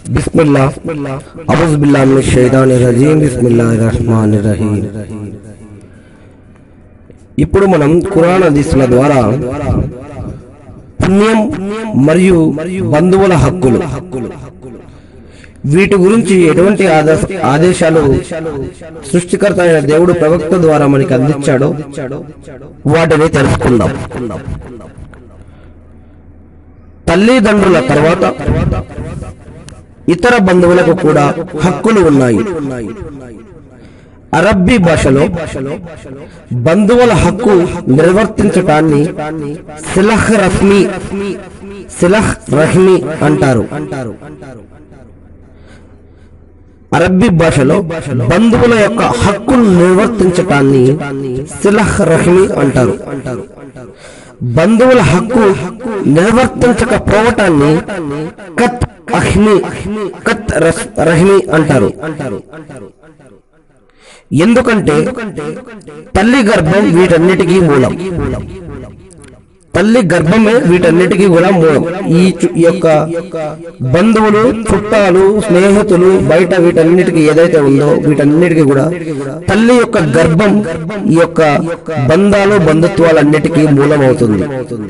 బిస్మిల్లా అబుజ్ బిల్లా మినష్ షైతానిర్ రజీం బిస్మిల్లాహిర్ రహ్మానిర్ రహీం ఇప్పుడు మనం ఖురాన్ హదీసుల ద్వారా పుణ్యం మరియు బంధువుల హక్కులు వీటి గురించి ఎటువంటి ఆదేశ ఆదేశాలు సృష్టికర్త అయిన దేవుడు ప్రవక్త ద్వారా మనకి అందించాడో వాటిని తెలుసుకుందాం తల్లిదండ్రుల తర్వాత ఇతర బంధువులకు కూడా హక్కులు ఉన్నాయి అరబ్బీ భాషలో బంధువుల హక్కు నిర్వర్తించటాన్ని సిలహ్ రహ్మీ సిలహ్ రహ్మీ అంటారు అరబ్బీ భాషలో బంధువుల యొక్క హక్కును నిర్వర్తించటాన్ని సిలహ్ రహ్మీ అంటారు బంధువుల హక్కు నిర్వర్తించకపోవటాన్ని కత్ అహ్మి కత్ రస్- రహ్మి అంటారు ఎందుకంటే తల్లి గర్భం వీటన్నిటికీ మూలం తల్లి గర్భమే వీటన్నిటికీ కూడా మూలం ఈ చు- ఈ యొక్క బంధువులు చుట్టాలు స్నేహితులు బయట వీటన్నిటికీ ఏదైతే ఉందో వీటన్నిటికీ కూడా తల్లి యొక్క గర్భం ఈ యొక్క బంధాలు బంధుత్వాలన్నిటికీ మూలమవుతుంది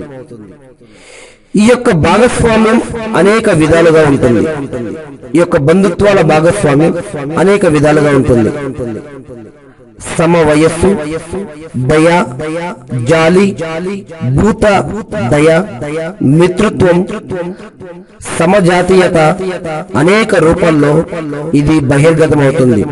ఈ యొక్క భాగస్వామ్యం అనేక విధాలుగా ఉంటుంది ఈ యొక్క బంధుత్వాల భాగస్వామ్యం అనేక విధాలుగా ఉంటుంది సమ వయస్సు దయ జాలి భూత దయ మిత్రత్వం సమజాతీయత అనేక రూపాల్లో ఇది బహిర్గతమవుతుంది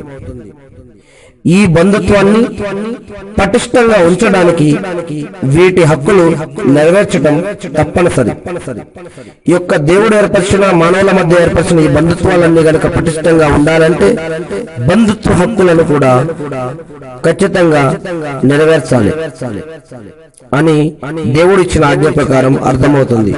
ఈ బంధుత్వాన్ని పటిష్టంగా ఉంచడానికి వీటి హక్కులు నెరవేర్చడం తప్పనిసరి ఈ యొక్క దేవుడు ఏర్పరిచిన మానవుల మధ్య ఏర్పరిచిన ఈ బంధుత్వాలన్నీ గనక పటిష్టంగా ఉండాలంటే బంధుత్వ హక్కులను కూడా ఖచ్చితంగా నెరవేర్చాలి అని దేవుడు ఇచ్చిన ఆజ్ఞ ప్రకారం అర్థమవుతుంది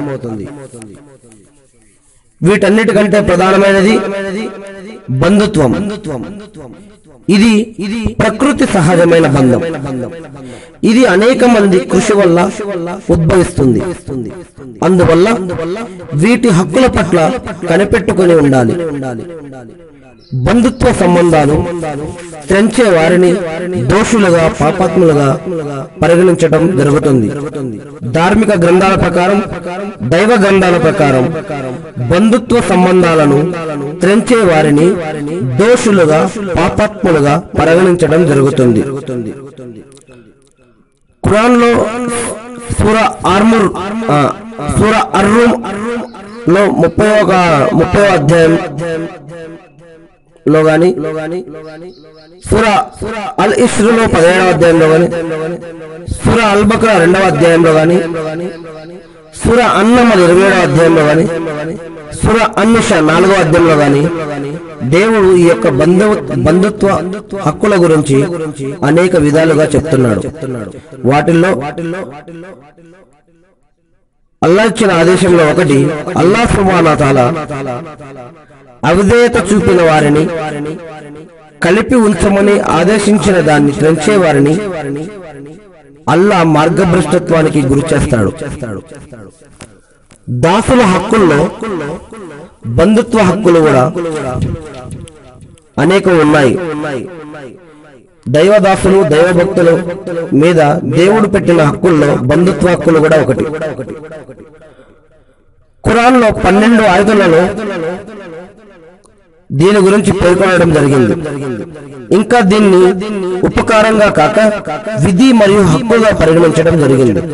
వీటన్నిటికంటే ప్రధానమైనది బంధుత్వం ఇది ఇది ప్రకృతి సహజమైన బంధం ఇది అనేక మంది కృషి వల్ల ఉద్భవిస్తుంది అందువల్ల వీటి హక్కుల పట్ల కనిపెట్టుకుని ఉండాలి బంధుత్వ సంబంధాలు తెంచే వారిని దోషులుగా పాపాత్ములుగా పరిగణించడం జరుగుతుంది ధార్మిక గ్రంథాల ప్రకారం దైవ గ్రంథాల ప్రకారం బంధుత్వ సంబంధాలను త్రెంచే వారిని దోషులుగా పాపాత్ములుగా పరిగణించడం జరుగుతుంది ఖురాన్ లో సూర ఆర్ముర్ ఆ, సూర అర్రూమ్ లో ముప్పై ఒక ముప్పై అధ్యాయం లో గాని సూర అల్ ఇస్రులో పదిహేడవ అధ్యాయంలో గాని సూర అల్ బక్రా రెండవ అధ్యాయంలో గాని సూర అన్నమల్ ఇరవై ఏడవ అధ్యాయంలో గాని సూర అన్నిష నాలుగవ అధ్యాయంలో గాని దేవుడు ఈ యొక్క బంధు బంధుత్వ హక్కుల గురించి అనేక విధాలుగా చెప్తున్నాడు వాటిల్లో అల్లా ఇచ్చిన ఆదేశంలో ఒకటి అల్లా సుబానా తాలా అవిధేయత చూపిన వారిని కలిపి ఉంచమని ఆదేశించిన దాన్ని త్రెంచే వారిని అల్లా మార్గభ్రష్టత్వానికి గురి చేస్తాడు దాసుల హక్కుల్లో బంధుత్వ హక్కులు కూడా అనేకం ఉన్నాయి దైవదాసులు దైవభక్తులు మీద దేవుడు పెట్టిన హక్కుల్లో బంధుత్వ హక్కులు కూడా ఒకటి ఖురాన్ లో పన్నెండు ఆయుధులలో దీని గురించి పేర్కొనడం జరిగింది ఇంకా దీన్ని ఉపకారంగా కాక విధి మరియు హక్కుగా పరిగణించడం జరిగింది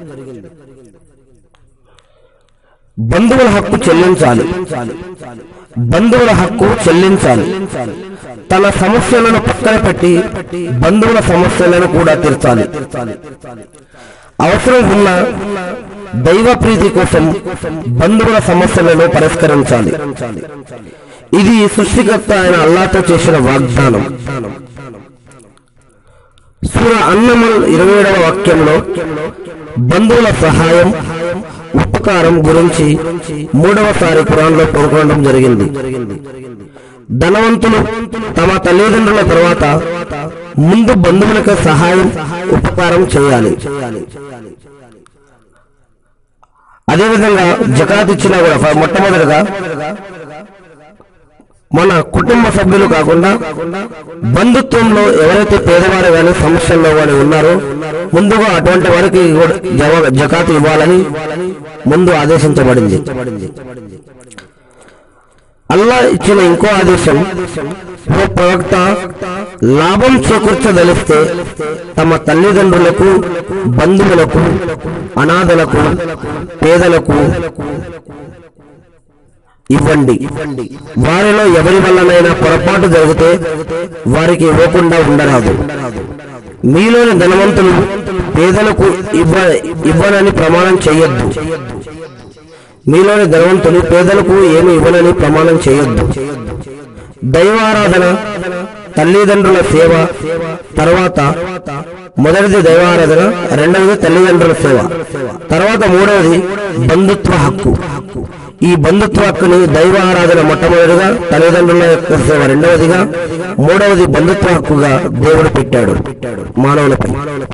బంధువుల హక్కు చెల్లించాలి బంధువుల హక్కు చెల్లించాలి తన సమస్యలను పక్కన పెట్టి బంధువుల సమస్యలను కూడా తీర్చాలి అవసరం ఉన్న దైవ ప్రీతి కోసం బంధువుల సమస్యలను పరిష్కరించాలి ఇది సృష్టికర్త అయిన అల్లాతో చేసిన వాగ్దానం సూర అన్నమల్ ఇరవై ఏడవ వాక్యంలో బంధువుల సహాయం ఉపకారం గురించి మూడవసారి ఖురాన్లో పేర్కొనడం జరిగింది ధనవంతులు తమ తల్లిదండ్రుల తర్వాత ముందు బంధువులకు సహాయం ఉపకారం చేయాలి అదేవిధంగా జకాత్ ఇచ్చినా కూడా ఫ- మొట్టమొదటిగా మన కుటుంబ సభ్యులు కాకుండా బంధుత్వంలో ఎవరైతే పేదవారు కానీ సమస్యల్లో కానీ ఉన్నారో ముందుగా అటువంటి వారికి కూడా జవ- జకాతు ఇవ్వాలని ముందు ఆదేశించబడింది అల్లా ఇచ్చిన ఇంకో ఆదేశం ఓ ప్రవక్త లాభం చేకూర్చదలిస్తే తమ తల్లిదండ్రులకు బంధువులకు అనాథలకు పేదలకు ఇవ్వండి వారిలో ఎవరి వల్లనైనా పొరపాటు జరిగితే వారికి ఇవ్వకుండా ఉండరాదు మీలోని ధనవంతులు పేదలకు ఇవ్వ ఇవ్వనని ప్రమాణం చేయొద్దు మీలోని ధనవంతులు పేదలకు ఏమి ఇవ్వనని ప్రమాణం చేయొద్దు దైవారాధన తల్లిదండ్రుల సేవ తర్వాత మొదటిది దైవారాధన రెండవది తల్లిదండ్రుల సేవ తర్వాత మూడవది బంధుత్వ హక్కు ఈ బంధుత్వ హక్కుని దైవ ఆరాధన మొట్టమొదటిగా తల్లిదండ్రుల యొక్క సేవ రెండవదిగా మూడవది బంధుత్వ హక్కుగా దేవుడు పెట్టాడు మానవులపై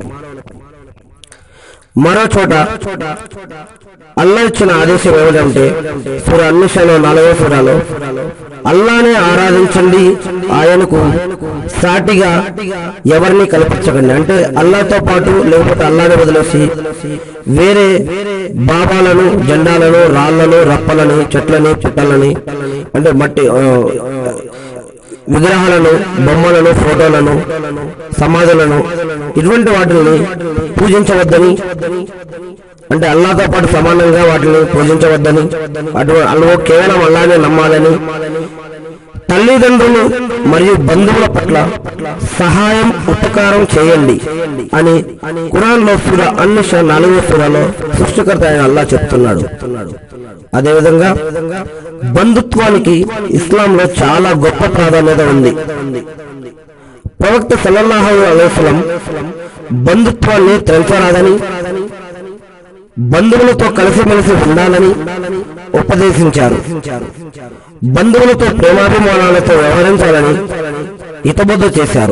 మరో చోట అల్లా ఇచ్చిన ఆదేశం ఏమిటంటే సుర అన్నిషలో నాలుగో సురాలో అల్లానే ఆరాధించండి ఆయనకు సాటిగా ఎవరిని కల్పించకండి అంటే అల్లాతో పాటు లేకపోతే అల్లాని వదిలేసి వేరే బాబాలను జెండాలను రాళ్లను రప్పలని చెట్లని పుట్టలని అంటే మట్టి ఆ, విగ్రహాలను బొమ్మలను ఫోటోలను సమాధులను ఇటువంటి వాటిని పూజించవద్దని అంటే అల్లాతో పాటు సమానంగా వాటిని పూజించవద్దని అటు అల్లు కేవలం అల్లానే నమ్మాలని తల్లిదండ్రులు మరియు బంధువుల పట్ల సహాయం ఉపకారం చేయండి అని ఖురాన్ లో సుర అన్నిష నాలుగో సురలో సృష్టికర్త అయిన అల్లా చెప్తున్నాడు అదేవిధంగా బంధుత్వానికి ఇస్లాంలో చాలా గొప్ప ప్రాధాన్యత ఉంది ప్రవక్త సల్లల్లాహు అలైస్లం బంధుత్వాన్ని త్రెంచరాదని బంధువులతో కలిసిమెలిసి ఉండాలని ఉపదేశించారు బంధువులతో ప్రేమాభిమానాలతో వ్యవహరించాలని హితబద్ధ చేశారు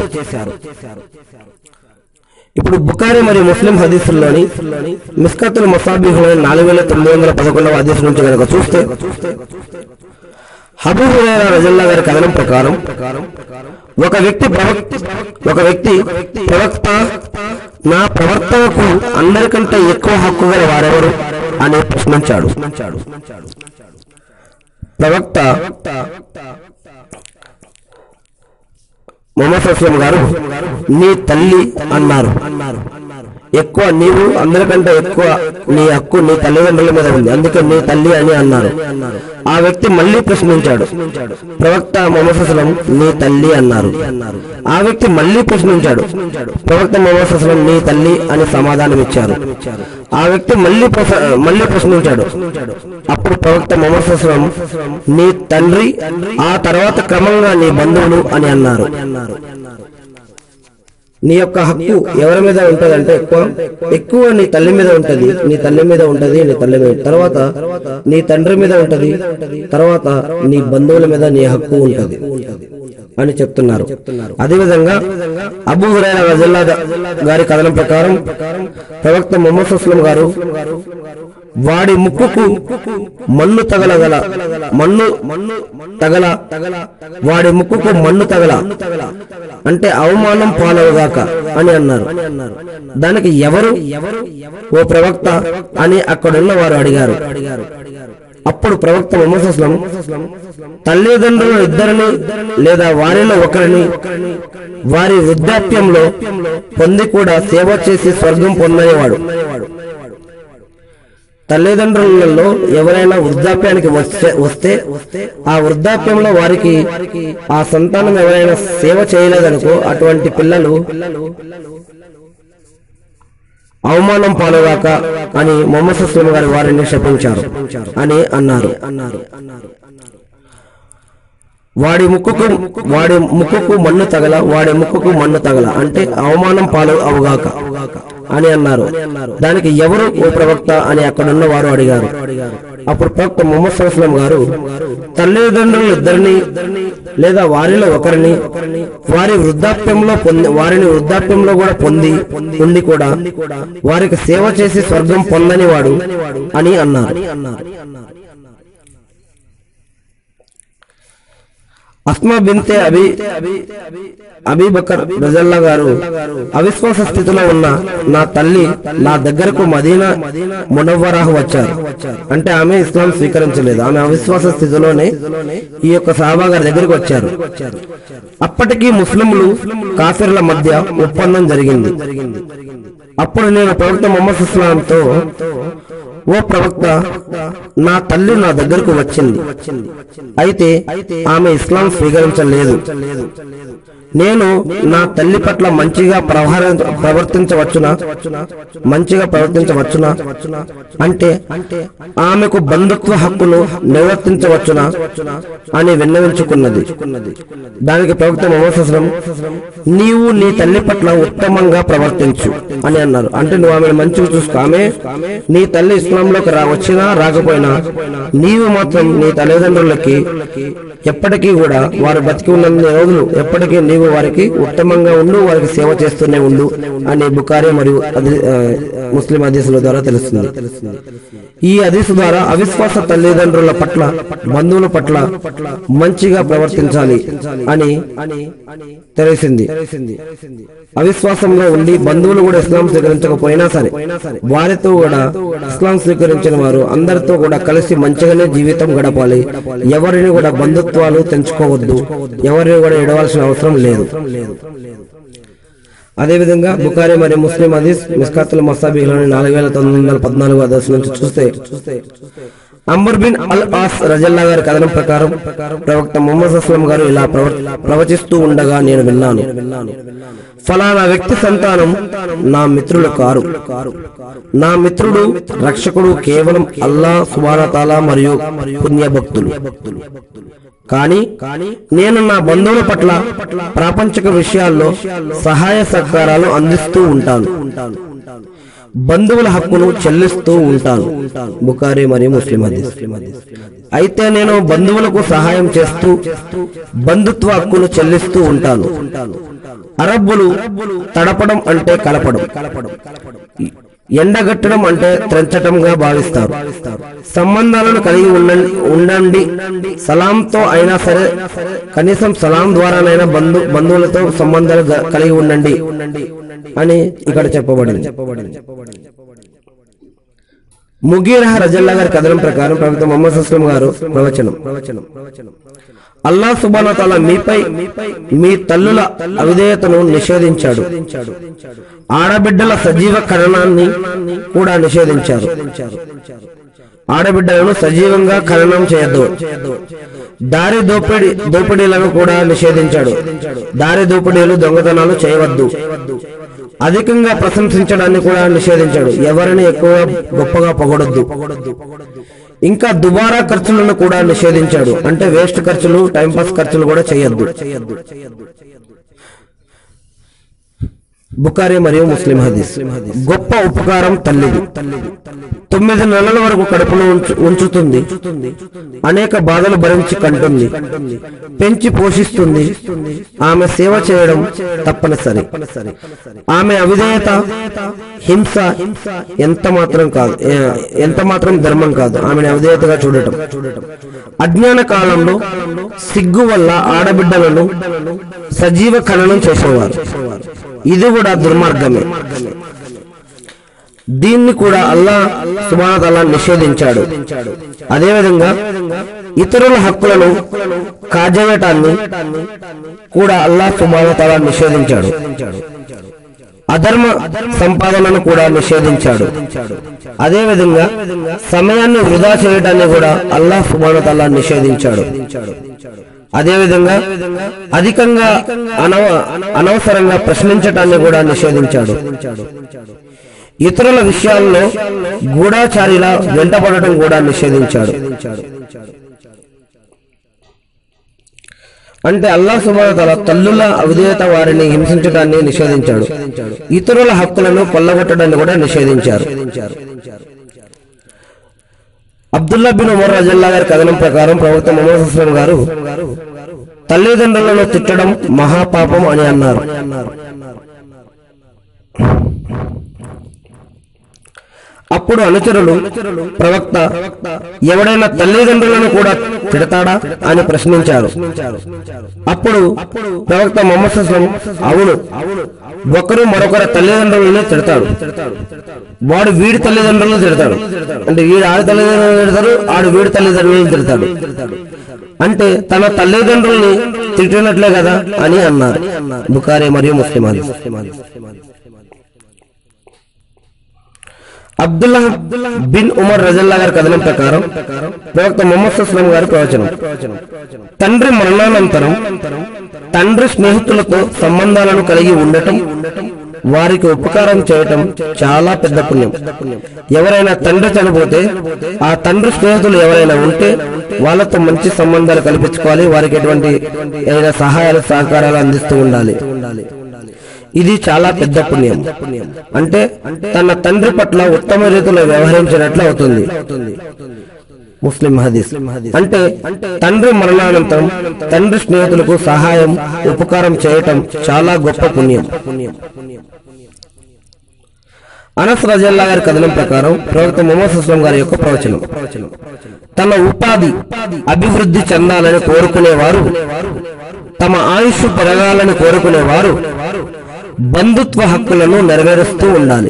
ఇప్పుడు బుకారి మరియు ముస్లిం హదీసుల్లోని మిస్కతుల్ ముసాబిహులోని నాలుగు వేల తొమ్మిది వందల పదకొండవ హదీసు నుంచి కనుక చూస్తే హబూ హురైరా రజల్లా గారి కథనం ప్రకారం ఒక వ్యక్తి ప్రవక్త ఒక వ్యక్తి ప్రవక్త నా ప్రవర్తనకు అందరికంటే ఎక్కువ హక్కు గల వారెవరు అని ప్రశ్నించాడు ప్రవక్త మొహమ్మద్ అస్లం గారు నీ తల్లి అన్నారు ఎక్కువ నీవు అందరికంటే ఎక్కువ నీ హక్కు నీ తల్లిదండ్రుల మీద ఉంది అందుకే నీ తల్లి అని అన్నారు ఆ వ్యక్తి మళ్ళీ ప్రశ్నించాడు ప్రవక్త మొహమ్మద్ అస్లం నీ తల్లి అన్నారు ఆ వ్యక్తి మళ్ళీ ప్రశ్నించాడు ప్రవక్త మొహమ్మద్ అస్లం నీ తల్లి అని సమాధానం ఇచ్చారు ఆ వ్యక్తి మళ్ళీ ప్రశ్న- మళ్ళీ ప్రశ్నించాడు అప్పుడు ప్రవక్త మొహమ్మద్ అస్లం నీ తండ్రి ఆ తర్వాత క్రమంగా నీ బంధువులు అని అన్నారు నీ యొక్క హక్కు ఎవరి మీద ఉంటదంటే ఎక్కువ ఎక్కువ నీ తల్లి మీద ఉంటది నీ తల్లి మీద ఉంటది నీ తల్లి మీద తర్వాత నీ తండ్రి మీద ఉంటది తర్వాత నీ బంధువుల మీద నీ హక్కు ఉంటది అని చెప్తున్నారు అదేవిధంగా అబూ హురైరా రజల్లా గారి కథనం ప్రకారం ప్రవక్త మొహమ్మద్ అస్లం గారు వాడి ముక్కుకు మన్ను తగలగల మన్ను మన్ను తగల తగల వాడి ముక్కుకు మన్ను తగల అంటే అవమానం పాలవుగాక అని అన్నారు దానికి ఎవరు ఎవరు ఓ ప్రవక్త అని అక్కడున్న వారు అడిగారు అప్పుడు ప్రవక్త మొహమ్మద్ అస్లం తల్లిదండ్రులు ఇద్దరిని లేదా వారిలో ఒకరిని వారి వృద్ధాప్యంలో పొంది కూడా సేవ చేసి స్వర్గం పొందనేవాడు తల్లిదండ్రులలో ఎవరైనా వృద్ధాప్యానికి వస్తే వస్తే ఆ వృద్ధాప్యంలో వారికి ఆ సంతానం ఎవరైనా సేవ చేయలేదనుకో అటువంటి పిల్లలు అవమానం పాలుగాక అని మొహమ్మద్ సుస్లం గారి వారిని శపించారు అని అన్నారు అన్నారు వాడి ముక్కుకు వాడి ముక్కుకు మన్ను తగల వాడి ముక్కుకు మన్ను తగల అంటే అవమానం పాలు అవుగాక అని అన్నారు దానికి ఎవరు ఓ ప్రవక్త అని అక్కడున్న వారు అడిగారు అప్పుడు ప్రవక్త ముహమ్మద్ సల్లాం గారు తల్లిదండ్రులు ఇద్దరిని లేదా వారిలో ఒకరిని వారి వృద్ధాప్యంలో పొంది వారిని వృద్ధాప్యంలో కూడా పొంది ఉండి కూడా వారికి సేవ చేసి స్వర్గం పొందని వాడు అని అన్నారు అస్మా బింతే అబి అబీ బకర్ రజల్లా గారు అవిశ్వాస స్థితిలో ఉన్న నా తల్లి నా దగ్గరకు మదీనా మునవ్వరాహు వచ్చారు అంటే ఆమె ఇస్లాం స్వీకరించలేదు ఆమె అవిశ్వాస స్థితిలోనే ఈ యొక్క సాహబా గారి దగ్గరికి వచ్చారు అప్పటికి ముస్లింలు కాఫిర్ల మధ్య ఒప్పందం జరిగింది అప్పుడు నేను ప్రవక్త మొహమ్మద్ ఇస్లాంతో ఓ ప్రవక్త నా తల్లి నా దగ్గరకు వచ్చింది అయితే ఆమె ఇస్లాం స్వీకరించలేదు నేను నా తల్లి పట్ల మంచిగా ప్రవహర ప్రవర్తించవచ్చునా మంచిగా ప్రవర్తించవచ్చునా అంటే ఆమెకు బంధుత్వ హక్కును నిర్వర్తించవచ్చునా అని విన్నవించుకున్నది దానికి ప్రవక్త మహోత్సవం నీవు నీ తల్లి పట్ల ఉత్తమంగా ప్రవర్తించు అని అన్నారు అంటే నువ్వు ఆమెను మంచిగా చూసుకో ఆమె నీ తల్లి ఇస్లాంలోకి రా వచ్చినా రాకపోయినా నీవు మాత్రం నీ తల్లిదండ్రులకి ఎప్పటికీ కూడా వారు బతికి ఉన్న రోజులు ఎప్పటికీ నీవు వారికి ఉత్తమంగా ఉండు వారికి సేవ చేస్తూనే ఉండు అని బుకారి మరియు అది- ఆ, ముస్లిం హదీసుల ద్వారా తెలుస్తుంది ఈ హదీసు ద్వారా అవిశ్వాస తల్లిదండ్రుల పట్ల బంధువుల పట్ల మంచిగా ప్రవర్తించాలి అని తెలిసింది అవిశ్వాసంలో ఉండి బంధువులు కూడా ఇస్లాం స్వీకరించకపోయినా సరే వారితో కూడా ఇస్లాం స్వీకరించిన వారు అందరితో కూడా కలిసి మంచిగానే జీవితం గడపాలి ఎవరిని కూడా బంధుత్వాలు తెంచుకోవద్దు ఎవరిని కూడా ఎడవలసిన అవసరం లేదు అదేవిధంగా బుకారి మరియు ముస్లిం హదీస్ మిస్కాతుల్ మసాబీలోని నాలుగు వేల తొమ్మిది వందల పద్నాలుగు అదర్శ నుంచి చూస్తే అంబర్ బిన్ అల్ ఆస్ రజల్లా గారి కథనం ప్రకారం ప్రవక్త ముహమ్మద్ అస్లం గారు ఇలా ప్రవ- ప్రవచిస్తూ ఉండగా నేను విన్నాను ఫలానా వ్యక్తి సంతానం నా మిత్రులు కారు నా మిత్రుడు రక్షకుడు కేవలం అల్లా సుబానతాల మరియు పుణ్యభక్తులు కానీ నేను నా బంధువుల పట్ల ప్రాపంచిక విషయాల్లో సహాయ సహకారాలు అందిస్తూ ఉంటాను బంధువుల హక్కును చెల్లిస్తూ ఉంటాను బుకారి మరియు ముస్లిం హదీస్ అయితే నేను బంధువులకు సహాయం చేస్తూ బంధుత్వ హక్కును చెల్లిస్తూ ఉంటాను అరబ్బులు తడపడం అంటే కలపడం ఎండగట్టడం అంటే త్రెంచటంగా భావిస్తారు సంబంధాలను కలిగి ఉండండి ఉండండి సలాంతో అయినా సరే కనీసం సలాం ద్వారానైనా బంధు బంధువులతో సంబంధాలు గ- కలిగి ఉండండి అని ఇక్కడ చెప్పబడింది ముగీరహ రజల్లా గారి కథనం ప్రకారం ప్రవక్త మొహమ్మద్ అస్లం గారు ప్రవచనం అల్లా సుబాన తాలా మీపై మీ తల్లుల అవిధేయతను నిషేధించాడు ఆడబిడ్డల సజీవ ఖననాన్ని కూడా నిషేధించారు ఆడబిడ్డలను సజీవంగా ఖననం చేయొద్దు దారి దోపిడి దోపిడీలను కూడా నిషేధించాడు దారి దోపిడీలు దొంగతనాలు చేయవద్దు అధికంగా ప్రశంసించడాన్ని కూడా నిషేధించాడు ఎవరిని ఎక్కువ గొప్పగా పొగడొద్దు ఇంకా దుబారా ఖర్చులను కూడా నిషేధించాడు అంటే వేస్ట్ ఖర్చులు టైంపాస్ ఖర్చులు కూడా చేయొద్దు బుకారి మరియు ముస్లిం హదీస్ గొప్ప ఉపకారం తల్లిది తొమ్మిది నెలల వరకు కడుపులో ఉంచు- ఉంచుతుంది అనేక బాధలు భరించి కంటుంది పెంచి పోషిస్తుంది ఆమె సేవ చేయడం తప్పనిసరి ఆమె అవిధేయత హింస ఎంత మాత్రం కాదు ఏ- ఎంత మాత్రం ధర్మం కాదు ఆమెను అవిధేయతగా చూడటం అజ్ఞాన కాలంలో సిగ్గు వల్ల ఆడబిడ్డలను సజీవ ఖననం చేసేవారు ఇది కూడా దుర్మార్గమే దీన్ని కూడా అల్లా సుబానతల్లా నిషేధించాడు అదేవిధంగా ఇతరుల హక్కులను కాజేయటాన్ని కూడా అల్లా సుబానతల్లా నిషేధించాడు అధర్మ సంపాదనను కూడా నిషేధించాడు అదేవిధంగా సమయాన్ని వృధా చేయడాన్ని కూడా అల్లా సుబానతల్లా నిషేధించాడు అదేవిధంగా అధికంగా అనవ అనవసరంగా ప్రశ్నించటాన్ని కూడా నిషేధించాడు ఇతరుల విషయాల్లో గూఢాచారిలా వెంటపడటం కూడా నిషేధించాడు అంటే అల్లా సుబానతల తల్లుల అవిధేయత వారిని హింసించడాన్ని నిషేధించాడు ఇతరుల హక్కులను కొల్లగొట్టడాన్ని కూడా నిషేధించారు అబ్దుల్లా బిన్ ఉమర్ రజల్లా గారి కథనం ప్రకారం ప్రవక్త మొహమ్మద్ హస్లం గారు తల్లిదండ్రులను తిట్టడం మహాపాపం అని అన్నారు అప్పుడు అనుచరులు ప్రవక్త ఎవడైనా తల్లిదండ్రులను కూడా తిడతాడా అని ప్రశ్నించారు అప్పుడు ప్రవక్త మొహమ్మద్ అస్లం అవును ఒకరు మరొకరు తల్లిదండ్రులను తిడతాడు వాడు వీడి తల్లిదండ్రులను తిడతాడు అంటే వీడు ఆడి తల్లిదండ్రులను తిడతాడు ఆడు వీడి తల్లిదండ్రులను తిడతాడు అంటే తన తల్లిదండ్రుల్ని తిట్టినట్లే కదా అని అన్నారు బుకారే మరియు ముస్లిం హదీస్. అబ్దుల్లా బిన్ ఉమర్ రజల్లా గారి కథనం ప్రకారం ప్రవక్త మొహమ్మద్ అస్లం గారి ప్రవచనం తండ్రి మరణానంతరం తండ్రి స్నేహితులతో సంబంధాలను కలిగి ఉండటం వారికి ఉపకారం చేయటం చాలా పెద్ద పుణ్యం ఎవరైనా తండ్రి చనిపోతే ఆ తండ్రి స్నేహితులు ఎవరైనా ఉంటే వాళ్ళతో మంచి సంబంధాలు కల్పించుకోవాలి వారికి ఎటువంటి ఏదైనా సహాయాలు సహకారాలు అందిస్తూ ఉండాలి ఇది చాలా పెద్ద పుణ్యం అంటే తన తండ్రి పట్ల ఉత్తమ రీతిలో వ్యవహరించినట్లు అవుతుంది ముస్లిం హదీస్ అంటే తండ్రి మరణానంతరం తండ్రి స్నేహితులకు సహాయం ఉపకారం చేయటం చాలా గొప్ప పుణ్యం అనస్ రజల్లా గారి కథనం ప్రకారం ప్రవక్త మొహమ్మద్ అస్లం గారి యొక్క ప్రవచనం తన ఉపాధి అభివృద్ధి చెందాలని కోరుకునేవారు తమ ఆయుష్ పెరగాలని కోరుకునేవారు బంధుత్వ హక్కులను నెరవేరుస్తూ ఉండాలి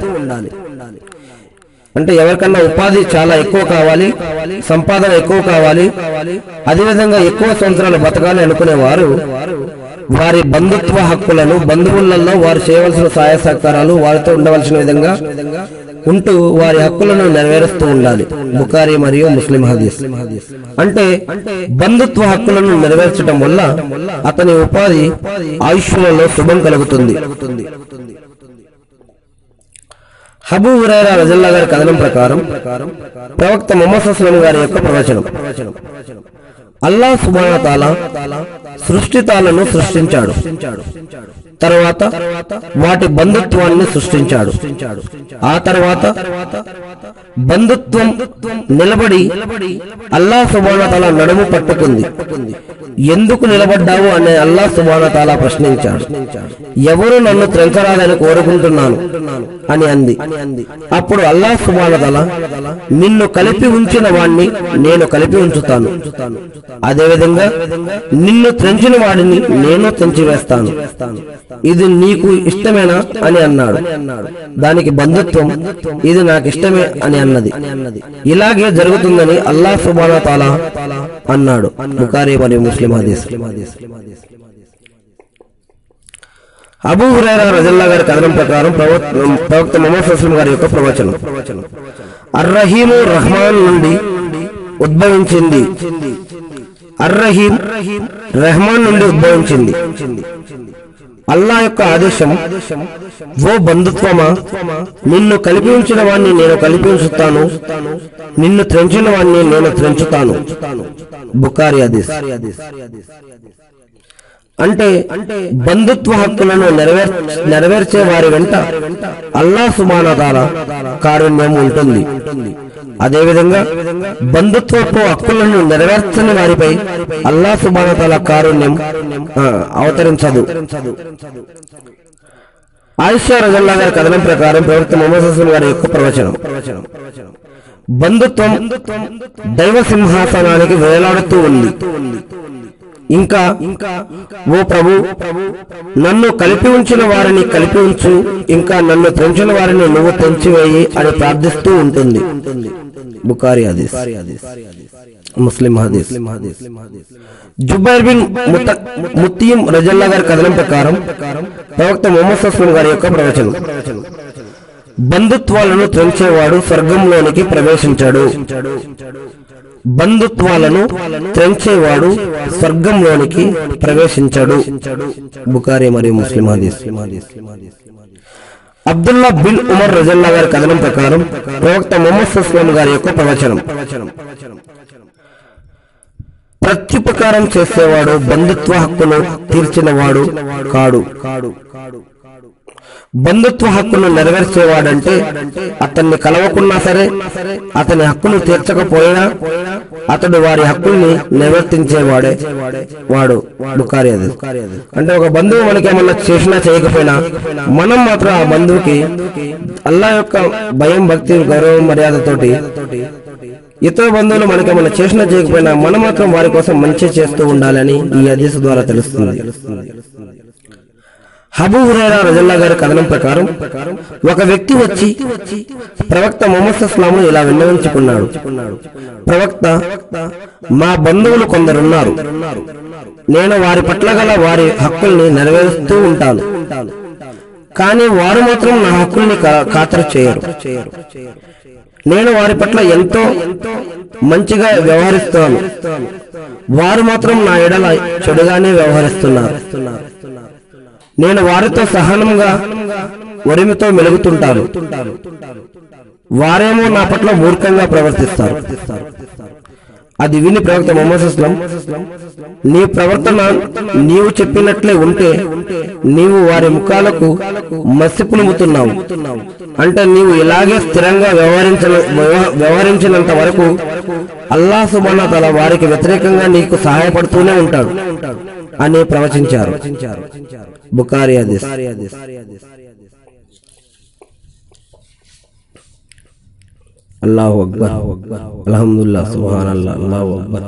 అంటే ఎవరికన్నా ఉపాధి చాలా ఎక్కువ కావాలి సంపాదన ఎక్కువ కావాలి అదేవిధంగా ఎక్కువ సంవత్సరాలు బతకాలి అనుకునేవారు వారి బంధుత్వ హక్కులను బంధువులలో వారు చేయవలసిన సహాయ సహకారాలు వారితో ఉండవలసిన విధంగా ఉంటూ వారి హక్కులను నెరవేరుస్తూ ఉండాలి బుకారి మరియు ముస్లిం హదీస్ అంటే బంధుత్వ హక్కులను నెరవేర్చడం వల్ల అతని ఉపాధి ఆయుష్లలో శుభం కలుగుతుంది హబూ హురైరా రజల్లా గారి కథనం ప్రకారం ప్రవక్త మొహమ్మద్ అస్లం గారి యొక్క ప్రవచనం అల్లా సుబానతాల సృష్టితాలను సృష్టించాడు తర్వాత వాటి బంధుత్వాన్ని సృష్టించాడు ఆ తర్వాత బంధుత్వం నిలబడి అల్లా సుబానతాల నడుము పట్టుకుంది ఎందుకు నిలబడ్డావు అనే అల్లా సుబానతాల ప్రశ్నించాడు ఎవరు నన్ను త్రెంచరాదని కోరుకుంటున్నాను అని అంది అప్పుడు అల్లా సుబానతల నిన్ను కలిపి ఉంచిన వాణ్ణి నేను కలిపి ఉంచుతాను అదేవిధంగా నిన్ను త్రెంచిన వాడిని నేను తెంచివేస్తాను ఇది నీకు ఇష్టమేనా అని అన్నాడు దానికి బంధుత్వం ఇది నాకు ఇష్టమే అని అన్నది ఇలాగే జరుగుతుందని అల్లా సుబానా తాలా అన్నాడు బుకారీ మరియు ముస్లిం హదీస్ అబూ హురైరా రజల్లా గారి కథనం ప్రకారం ప్రవక్త ప్రవక్త మొహమ్మద్ అస్లం గారి యొక్క ప్రవచనం అర్రహీము రహమాన్ నుండి ఉద్భవించింది అర్రహీం రెహమాన్ నుండి ఉద్భవించింది అల్లా యొక్క ఆదేశం ఓ బంధుత్వమా నిన్ను కలిపి ఉంచిన వాణ్ణి నేను కలిపి ఉంచుతాను నిన్ను త్రెంచిన వాణ్ణి నేను త్రెంచుతాను బుకారి హదీస్ అంటే బంధుత్వ హక్కులను నెరవేర్ నెరవేర్చే వారి వెంట అల్లా సుమానతాల కారుణ్యం ఉంటుంది అదేవిధంగా బంధుత్వపు హక్కులను నెరవేర్చని వారిపై అల్లా సుమానతాల కారుణ్యం ఆ, అవతరించదు ఆయిషా రజల్లా గారి కథనం ప్రకారం ప్రవక్త మొహమ్మద్ హసన్ గారి యొక్క ప్రవచనం బంధుత్వం దైవ సింహాసనానికి వేలాడుతూ ఉంది ఇంకా ఇంకా ఓ ప్రభు నన్ను కలిపి ఉంచిన వారిని కలిపి ఉంచు ఇంకా నన్ను తెంచిన వారిని నువ్వు తెంచివేయి అని ప్రార్థిస్తూ ఉంటుంది బుకారి హదీస్ ముస్లిం హదీస్ జుబైర్ బిన్ ముత- ముత్తీం రజల్లా గారి కథనం ప్రకారం ప్రవక్త మొహమ్మద్ అస్లం గారి యొక్క ప్రవచనం బంధుత్వాలను త్రెంచేవాడు స్వర్గంలోనికి ప్రవేశించాడు బంధుత్వాలను త్రెంచేవాడు స్వర్గంలోనికి ప్రవేశించాడు బుకారి మరియు ముస్లిం హదీస్ అబ్దుల్లా బిన్ ఉమర్ రజల్లా గారి కథనం ప్రకారం ప్రవక్త మొహమ్మద్ అస్లాం గారి యొక్క ప్రవచనం ప్రత్యుపకారం చేసేవాడు బంధుత్వ హక్కును తీర్చిన వాడు కాడు బంధుత్వ హక్కును నెరవేర్చేవాడంటే అతన్ని కలవకున్నా సరే అతని హక్కును తీర్చకపోయినా అతడు వారి హక్కుల్ని నిర్వర్తించేవాడే వాడు బుకారి అది అంటే ఒక బంధువు మనకి ఏమన్నా చేసినా చేయకపోయినా మనం మాత్రం ఆ బంధువుకి అల్లా యొక్క భయం భక్తి గౌరవం మర్యాదతోటి ఇతర బంధువులు మనకి ఏమైనా చేసినా చేయకపోయినా మనం మాత్రం వారి కోసం మంచి చేస్తూ ఉండాలని ఈ హదీసు ద్వారా తెలుస్తుంది హబూ హురైరా రజల్లా గారి కథనం ప్రకారం ఒక వ్యక్తి వచ్చి ప్రవక్త మొహమ్మద్ ఇస్లాంను ఇలా విన్నవించుకున్నాడు ప్రవక్త మా బంధువులు కొందరున్నారు నేను వారి పట్ల గల వారి హక్కుల్ని నెరవేరుస్తూ ఉంటాను కానీ వారు మాత్రం నా హక్కుల్ని కా- ఖాతరు చేయరు నేను వారి పట్ల ఎంతో మంచిగా వ్యవహరిస్తాను వారు మాత్రం నా ఎడల చెడుగానే వ్యవహరిస్తున్నారు నేను వారితో సహనంగా ఒరిమితో మెలుగుతుంటాను వారేమో నా పట్ల మూర్ఖంగా ప్రవర్తిస్తారు అది విని ప్రవక్త మొహమ్మద్ అస్లం నీ ప్రవర్తన నీవు చెప్పినట్లే ఉంటే నీవు వారి ముఖాలకు మసి పులుముతున్నావు అంటే నీవు ఇలాగే స్థిరంగా వ్యవహరించిన వ్యవ- వ్యవహరించినంత వరకు అల్లా సుబానా తల వారికి వ్యతిరేకంగా నీకు సహాయపడుతూనే ఉంటాడు అని ప్రవచించారు బుకారి హదీస్ అల్లాహు అక్బర్ అల్హమ్దుల్లా సుబ్హాన్ అల్లా అల్లాహు అక్బర్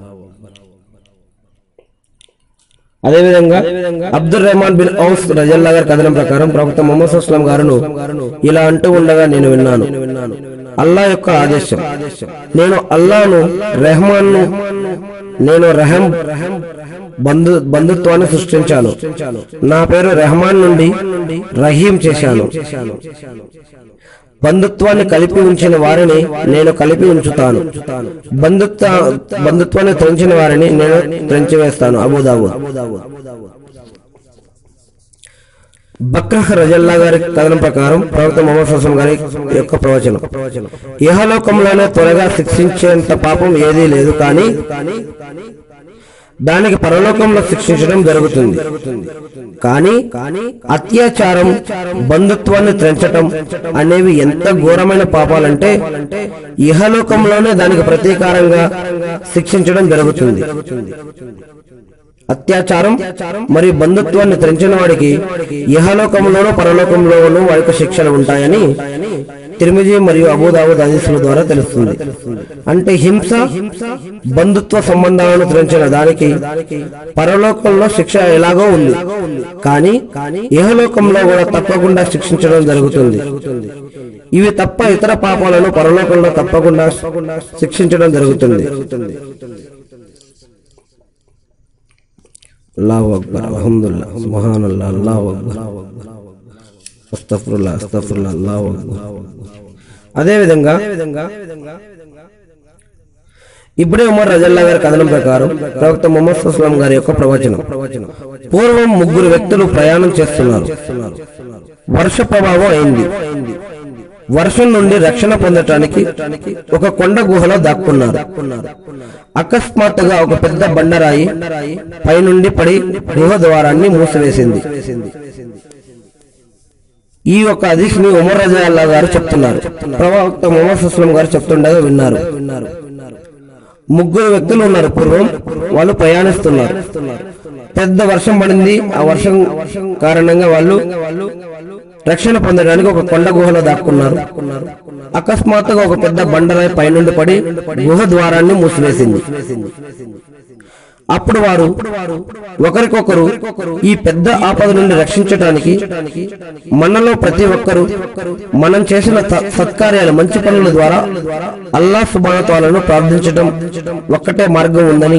అదేవిధంగా అబ్దుల్ రెహమాన్ బిన్ ఔస్ రజల్లా గారి కథనం ప్రకారం ప్రవక్త మొహమ్మద్ అస్లాం గారును ఇలా అంటూ ఉండగా నేను విన్నాను అల్లా యొక్క ఆదేశం నేను అల్లాను రెహమాన్ను నేను రెహం బంధు బంధుత్వాన్ని సృష్టించాను నా పేరు రెహమాన్ నుండి రహీం చేశాను బంధుత్వాన్ని కలిపి ఉంచిన వారిని నేను కలిపి ఉంచుతాను బంధుత్వ బంధుత్వాన్ని త్రెంచిన వారిని నేను త్రెంచివేస్తాను అబుదాబు బక్రహ్ రజల్లా గారి కథనం ప్రకారం ప్రవక్త మొహమ్మద్ సల్లం గారి యొక్క ప్రవచనం ఇహలోకంలోనే త్వరగా శిక్షించేంత పాపం ఏదీ లేదు కానీ దానికి పరలోకంలో శిక్షించడం జరుగుతుంది కానీ అత్యాచారం బంధుత్వాన్ని త్రెంచటం అనేవి ఎంత ఘోరమైన పాపాలంటే ఇహలోకంలోనే దానికి ప్రతీకారంగా శిక్షించడం జరుగుతుంది అత్యాచారం మరియు బంధుత్వాన్ని త్రెంచిన వాడికి ఇహలోకంలోనూ పరలోకంలోనూ వారికి శిక్షలు ఉంటాయని తిరుమిజి మరియు అబూదాబుద్ హదీసుల ద్వారా తెలుస్తుంది అంటే హింస బంధుత్వ సంబంధాలను త్రెంచిన దానికి పరలోకంలో శిక్ష ఎలాగో ఉంది కానీ ఇహలోకంలో కూడా తప్పకుండా శిక్షించడం జరుగుతుంది ఇవి తప్ప ఇతర పాపాలను పరలోకంలో తప్పకుండా శిక్షించడం జరుగుతుంది అల్లాహు అక్బర్ అల్హమ్దుల్లా సుబ్హానల్లాహ్ అల్లాహు అక్బర్ అస్తగ్ఫిరుల్లాహ్ అస్తగ్ఫిరుల్లాహ్ అల్లాహు అక్బర్ అదే విధంగా ఇప్పుడే ఉమర్ రజల్లా గారి కథనం ప్రకారం ప్రవక్త ముహమ్మద్ సుస్లాం గారి యొక్క ప్రవచనం పూర్వం ముగ్గురు వ్యక్తులు ప్రయాణం చేస్తున్నారు వర్ష ప్రభావం అయింది వర్షం నుండి రక్షణ పొందటానికి ఒక కొండ గుహలో దాక్కున్నారు అకస్మాత్తుగా ఒక పెద్ద బండరాయి పైనుండి పడి గుహ ద్వారాన్ని మూసివేసింది ఈ యొక్క అదిష్ని ఉమర్ రజా అల్లా గారు చెప్తున్నారు ప్రవక్త ముహమ్మద్ సుస్లం గారు చెప్తుండగా విన్నారు ముగ్గురు వ్యక్తులు ఉన్నారు పూర్వం వాళ్ళు ప్రయాణిస్తున్నారు పెద్ద వర్షం పడింది ఆ వర్షం కారణంగా వాళ్ళు రక్షణ పొందడానికి ఒక కొండ గుహలో దాక్కున్నారు అకస్మాత్తుగా ఒక పెద్ద బండరాయి పైనుండి పడి గుహ ద్వారాన్ని మూసివేసింది అప్పుడు వారు ఒకరికొకరు ఈ పెద్ద ఆపద నుండి రక్షించడానికి మనలో ప్రతి ఒక్కరూ మనం చేసిన త- సత్కార్యాల మంచి పనుల ద్వారా అల్లా సుబానతాలను ప్రార్థించడం ఒక్కటే మార్గం ఉందని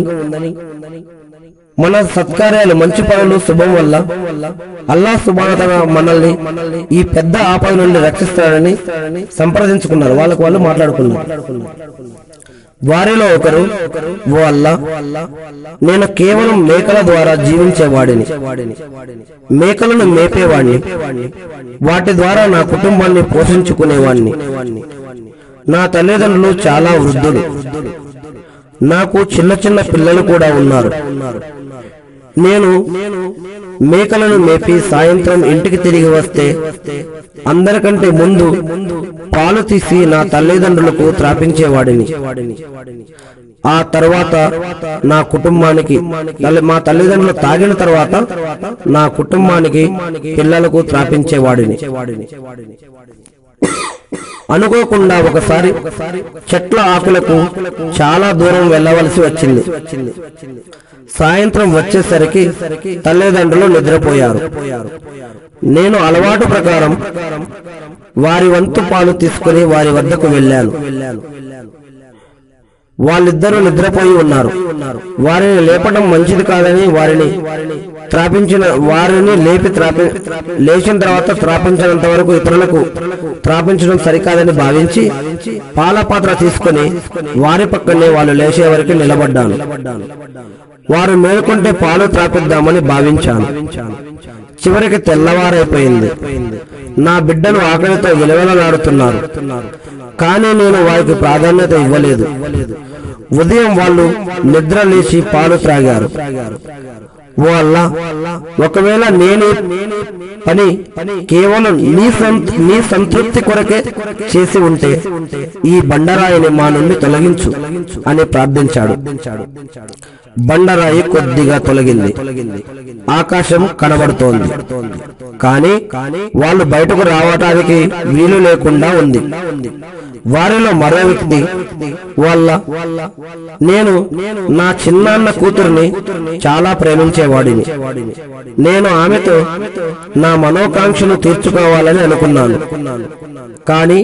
మన సత్కార్యాలు మంచి పనులు శుభం వల్ల అల్లా సుబానతల మనల్ని ఈ పెద్ద ఆపద నుండి రక్షిస్తాడని సంప్రదించుకున్నారు వాళ్ళకు వాళ్ళు మాట్లాడుకున్నారు వారిలో ఒకరు ఓ అల్లా నేను కేవలం మేకల ద్వారా జీవించేవాడిని మేకలను మేపేవాడిని వాటి ద్వారా నా కుటుంబాన్ని పోషించుకునేవాడిని నా తల్లిదండ్రులు చాలా వృద్ధులు నాకు చిన్న చిన్న పిల్లలు కూడా ఉన్నారు నేను మేకలను మేపి సాయంత్రం ఇంటికి తిరిగి వస్తే అందరికంటే ముందు పాలు తీసి నా తల్లిదండ్రులకు త్రాపించేవాడిని ఆ తర్వాత నా కుటుంబానికి తల్లి- మా తల్లిదండ్రులు తాగిన తర్వాత నా కుటుంబానికి పిల్లలకు త్రాపించేవాడిని అనుకోకుండా ఒకసారి చెట్ల ఆకులకు చాలా దూరం వెళ్ళవలసి వచ్చింది సాయంత్రం వచ్చేసరికి తల్లిదండ్రులు నిద్రపోయారు నేను అలవాటు ప్రకారం వారి వంతు పాలు తీసుకుని వారి వద్దకు వెళ్ళాను వాళ్ళిద్దరూ నిద్రపోయి ఉన్నారు వారిని లేపడం మంచిది కాదని వారిని త్రాపించిన వారిని లేపి త్రాపి లేచిన తర్వాత త్రాపించినంత వరకు ఇతరులకు త్రాపించడం సరికాదని భావించి పాల పాత్ర తీసుకుని వారి పక్కనే వాళ్ళు లేచే వరకు నిలబడ్డాను వారు మేలుకుంటే పాలు త్రాపిద్దామని భావించాను చివరికి తెల్లవారైపోయింది నా బిడ్డను ఆకలితో విలవెలలాడుతున్నారు కానీ నేను వారికి ప్రాధాన్యత ఇవ్వలేదు ఉదయం వాళ్ళు నిద్ర లేచి పాలు త్రాగారు ఓ అల్లా ఒకవేళ నేనే పని కేవలం నీ సం- నీ సంతృప్తి కొరకే చేసి ఉంటే ఈ బండరాయిని మా నుండి తొలగించు అని ప్రార్థించాడు బండరాయి కొద్దిగా తొలగింది ఆకాశం కనబడుతోంది కానీ వాళ్ళు బయటకు రావటానికి వీలు లేకుండా ఉంది వారిలో మరో వ్యక్తి వాళ్ళ నేను నా చిన్నాన్న కూతుర్ని చాలా ప్రేమించేవాడిని నేను ఆమెతో నా మనోకాంక్షను తీర్చుకోవాలని అనుకున్నాను కానీ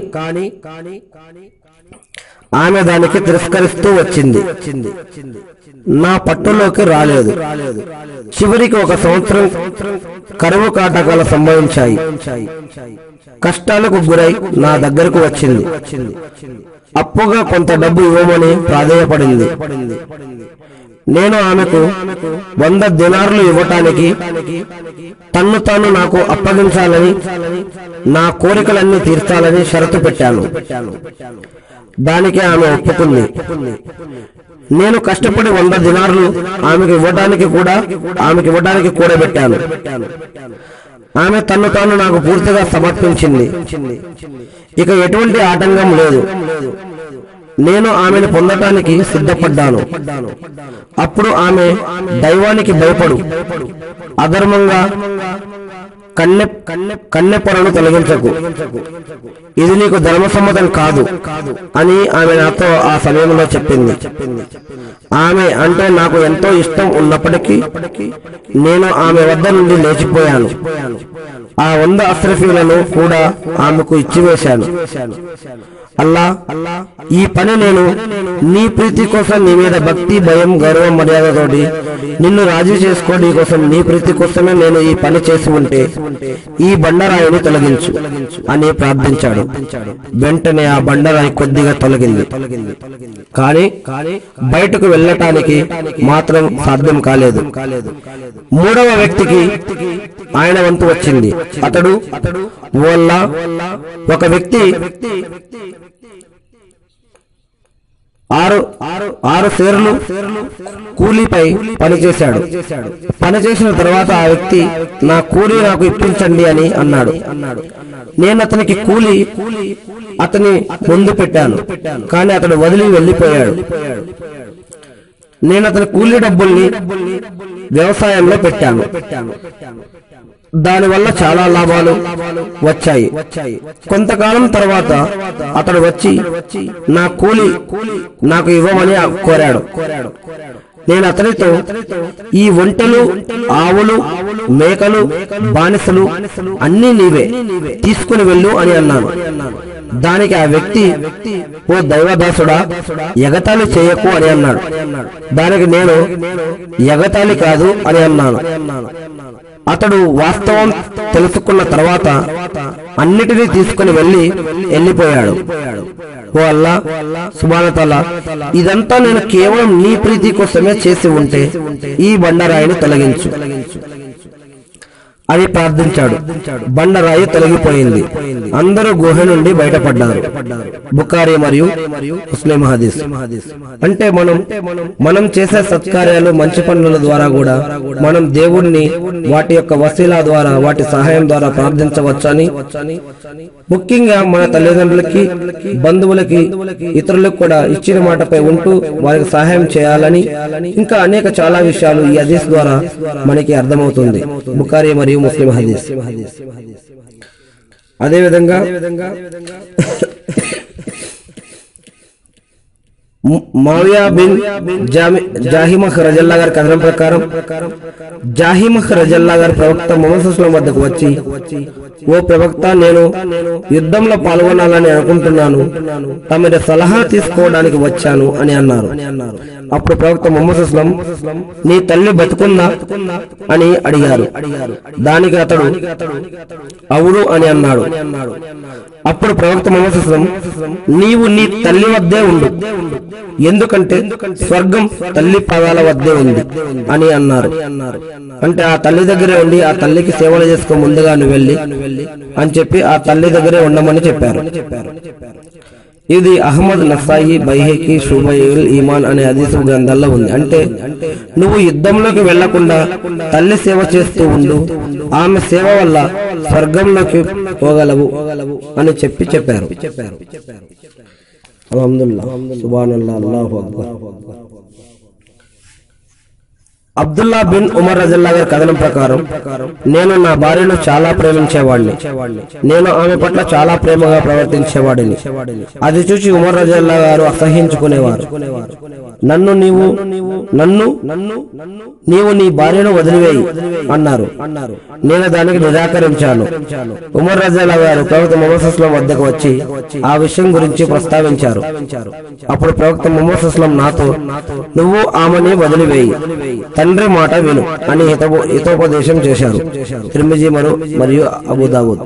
ఆమె దానికి తిరస్కరిస్తూ వచ్చింది నా పట్టులోకి రాలేదు చివరికి ఒక సంవత్సరం కరువు కాటకాలు సంభవించాయి కష్టాలకు గురై నా దగ్గరకు వచ్చింది అప్పుగా కొంత డబ్బు ఇవ్వమని ప్రాధేయపడింది నేను ఆమెకు వంద దినార్లు ఇవ్వటానికి తన్ను తాను నాకు అప్పగించాలని నా కోరికలన్నీ తీర్చాలని షరతు పెట్టాను దానికి ఆమె ఒప్పుకుంది నేను కష్టపడి వంద దినార్లు ఆమెకు ఇవ్వడానికి కూడా ఆమెకు ఇవ్వడానికి కూడబెట్టాను ఆమె తన్ను తాను నాకు పూర్తిగా సమర్పించింది ఇక ఎటువంటి ఆటంకం లేదు నేను ఆమెను పొందటానికి సిద్ధపడ్డాను అప్పుడు ఆమె దైవానికి భయపడు అధర్మంగా కన్నె కన్నె కన్నె పొరను తొలగించకు ఇది నీకు ధర్మసమ్మతం కాదు అని ఆమె నాతో ఆ సమయంలో చెప్పింది ఆమె అంటే నాకు ఎంతో ఇష్టం ఉన్నప్పటికీ నేను ఆమె వద్ద నుండి లేచిపోయాను ఆ వంద అస్రఫీలను కూడా ఆమెకు ఇచ్చివేశాను అల్లా ఈ పని నేను నీ ప్రీతి కోసం నీ మీద భక్తి భయం గౌరవం మర్యాదతోటి నిన్ను రాజీ చేసుకో కోసం నీ ప్రీతి కోసమే నేను ఈ పని చేసి ఉంటే ఈ బండరాయిని తొలగించు అని ప్రార్థించాడు వెంటనే ఆ బండరాయి కొద్దిగా తొలగింది కానీ బయటకు వెళ్ళటానికి మాత్రం సాధ్యం కాలేదు మూడవ వ్యక్తికి ఆయన వంతు వచ్చింది అతడు వల్ల ఒక వ్యక్తి ఆరు ఆరు ఆరు షేర్లు కూలీపై పనిచేశాడు పనిచేసిన తర్వాత ఆ వ్యక్తి నా కూలీ నాకు ఇప్పించండి అని అన్నాడు నేను అతనికి కూలీ అతని ముందు పెట్టాను కానీ అతడు వదిలి వెళ్ళిపోయాడు నేను అతని కూలీ డబ్బుల్ని వ్యవసాయంలో పెట్టాను దానివల్ల చాలా లాభాలు వచ్చాయి కొంతకాలం తర్వాత అతడు వచ్చి నా కూలి నాకు ఇవ్వమని కోరాడు నేను అతనితో ఈ ఒంటెలు ఆవులు మేకలు బానిసలు అన్నీ నీవే తీసుకుని వెళ్ళు అని అన్నాను దానికి ఆ వ్యక్తి ఓ దైవదాసుడా ఎగతాళి చేయకు అని అన్నాడు దానికి నేను ఎగతాళి కాదు అని అన్నాను అతడు వాస్తవం తెలుసుకున్న తర్వాత అన్నిటినీ తీసుకుని వెళ్లి వెళ్ళిపోయాడు ఓ అల్లా సుబానతల ఇదంతా నేను కేవలం నీ ప్రీతి కోసమే చేసి ఉంటే ఈ బండరాయిని తొలగించు అని ప్రార్థించాడు బండరాయి తొలగిపోయింది అందరూ గుహ నుండి బయటపడ్డారు బుకారి మరియు ముస్లిం హదీస్ అంటే మనం మనం చేసే సత్కార్యాలు మంచి పనుల ద్వారా కూడా మనం దేవుణ్ణి వాటి యొక్క వసీలా ద్వారా వాటి సహాయం ద్వారా ప్రార్థించవచ్చని ముఖ్యంగా మన తల్లిదండ్రులకి బంధువులకి ఇతరులకు కూడా ఇచ్చిన మాటపై ఉంటూ వారికి సహాయం చేయాలని ఇంకా అనేక చాలా విషయాలు ఈ హదీస్ ద్వారా మనకి అర్థమవుతుంది బుకారి మరియు ముస్లిం హదీస్ అదేవిధంగా ము- మావియా బిన్ జామి- జాహిమహ్ రజల్లా గారి కథనం ప్రకారం జాహిమహ్ రజల్లా గారి ప్రవక్త మొహమ్మద్ సుస్లాం వద్దకు వచ్చి ఓ ప్రవక్త నేను యుద్ధంలో పాల్గొనాలని అనుకుంటున్నాను తమరి సలహా తీసుకోవడానికి వచ్చాను అని అన్నారు అప్పుడు ప్రవక్త మొహమ్మద్ సుస్లాం నీ తల్లి బతుకుందా అని అడిగారు దానికి అతడు అవును అని అన్నాడు అప్పుడు ప్రవక్త మొహమ్మద్ సుస్లాం నీవు నీ తల్లి వద్దే ఉండు ఎందుకంటే స్వర్గం తల్లి పాదాల వద్దే ఉంది అని అన్నారు అంటే ఆ తల్లి దగ్గరే ఉండి ఆ తల్లికి సేవలు చేసుకో ముందుగా నువ్వు వెళ్ళి అని చెప్పి ఆ తల్లి దగ్గరే ఉండమని చెప్పారు ఇది అహ్మద్ నసాయి బైహేకి షుబైల్ ఈమాన్ అనే హదీసు గ్రంథాల్లో ఉంది అంటే నువ్వు యుద్ధంలోకి వెళ్లకుండా తల్లి సేవ చేస్తూ ఉండు ఆమె సేవ వల్ల స్వర్గంలోకి పోగలవు అని చెప్పి చెప్పారు అల్హమ్దుల్లా సుబ్హానల్లాహ్ అల్లాహు అక్బర్ అబ్దుల్లా బిన్ ఉమర్ రజల్లా గారి కథనం ప్రకారం నేను నా భార్యను చాలా ప్రేమించేవాడిని నేను ఆమె పట్ల చాలా ప్రేమగా ప్రవర్తించేవాడిని అది చూసి ఉమర్ రజల్లా గారు అసహించుకునేవారు నన్ను నీవు నన్ను నన్ను నీవు నీ భార్యను వదిలివేయి అన్నారు నేను దానికి నిరాకరించాను ఉమర్ రజల్లా గారు ప్రవక్త మొహమ్మద్ అస్లం వద్దకు వచ్చి ఆ విషయం గురించి ప్రస్తావించారు అప్పుడు ప్రవక్త మొహమ్మద్ అస్లం నాతో నువ్వు ఆమెని వదిలివేయి తండ్రి మాట విను అని హితబో హితోపదేశం చేశారు తిరుమిజీ మరు మరియు అబుదావుద్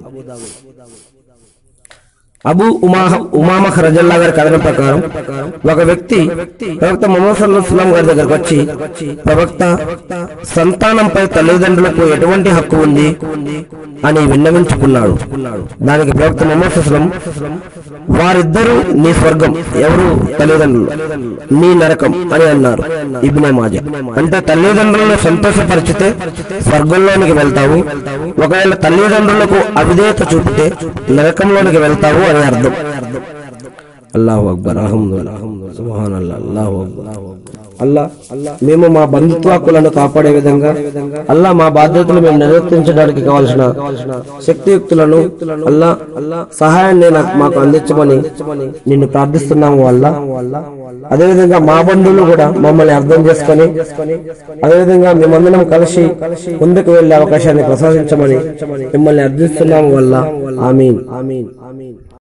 అబు ఉమా ఉమామహ్ రజల్లా గారి కథనం ప్రకారం ఒక వ్యక్తి ప్రవక్త మొహమ్మద్ సల్లాహం గారి దగ్గరకు వచ్చి ప్రవక్త సంతానంపై తల్లిదండ్రులకు ఎటువంటి హక్కు ఉంది అని విన్నవించుకున్నాడు దానికి ప్రవక్త మొహమ్మద్ సుస్లం వారిద్దరూ నీ స్వర్గం ఎవరు తల్లిదండ్రులు నీ నరకం అని అన్నారు ఇబ్నే మాజా అంటే తల్లిదండ్రులను సంతోషపరిచితే స్వర్గంలోనికి వెళ్తావు ఒకవేళ తల్లిదండ్రులకు అవిధేయత చూపితే నరకంలోనికి వెళ్తావు అని అర్థం అల్లాహు అక్బర్ సుబ్హానల్లాహ్ అల్లాహు అక్బర్ అల్లా మేము మా బంధుత్వ హక్కులను కాపాడే విధంగా అల్లా మా బాధ్యతలు మేము నిర్వర్తించడానికి కావాల్సిన శక్తియుక్తులను అల్లా సహాయాన్ని నాకు మాకు అందించమని నిన్ను ప్రార్థిస్తున్నాము వల్ల అదేవిధంగా మా బంధువులు కూడా మమ్మల్ని అర్థం చేసుకొని అదేవిధంగా మేమందరం కలిసి ముందుకు వెళ్లే అవకాశాన్ని ప్రసాదించమని మిమ్మల్ని అర్థిస్తున్నాము వల్ల ఆమీన్ ఆమీన్ ఆమీన్